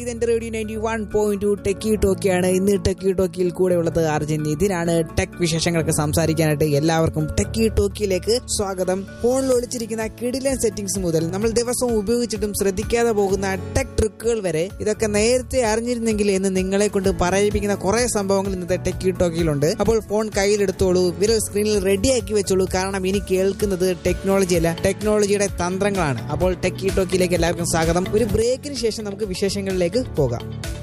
ഇതെന്റെ radio ninety one point two techie ടോക്കിയാണ് ഇന്ന് ടെക്കി ടോക്കിയിൽ കൂടെ ഉള്ളത് അർജുൻ ഇതിനാണ് ടെക് വിശേഷങ്ങളൊക്കെ സംസാരിക്കാനായിട്ട് എല്ലാവർക്കും ടെക്കി ടോക്കിയിലേക്ക് സ്വാഗതം ഫോണിൽ ഒളിച്ചിരിക്കുന്ന കിടിലൻ സെറ്റിംഗ്സ് മുതൽ നമ്മൾ ദിവസവും ഉപയോഗിച്ചിട്ടും ശ്രദ്ധിക്കാതെ പോകുന്ന ടെക് ട്രിക്കുകൾ വരെ ഇതൊക്കെ നേരത്തെ അറിഞ്ഞിരുന്നെങ്കിൽ എന്ന് നിങ്ങളെ കൊണ്ട് പറയിപ്പിക്കുന്ന കുറെ സംഭവങ്ങൾ ഇന്നത്തെ ടെക്കി ടോക്കിയിലുണ്ട് അപ്പോൾ ഫോൺ കയ്യിലെടുത്തോളൂ വിരൽ സ്ക്രീനിൽ റെഡിയാക്കി വെച്ചോളൂ കാരണം ഇനി കേൾക്കുന്നത് ടെക്നോളജി അല്ല ടെക്നോളജിയുടെ തന്ത്രങ്ങളാണ് അപ്പോൾ ടെക്കി ടോക്കിയിലേക്ക് എല്ലാവർക്കും സ്വാഗതം ഒരു ബ്രേക്കിന് ശേഷം നമുക്ക് വിശേഷങ്ങളിലേക്ക് പോകാം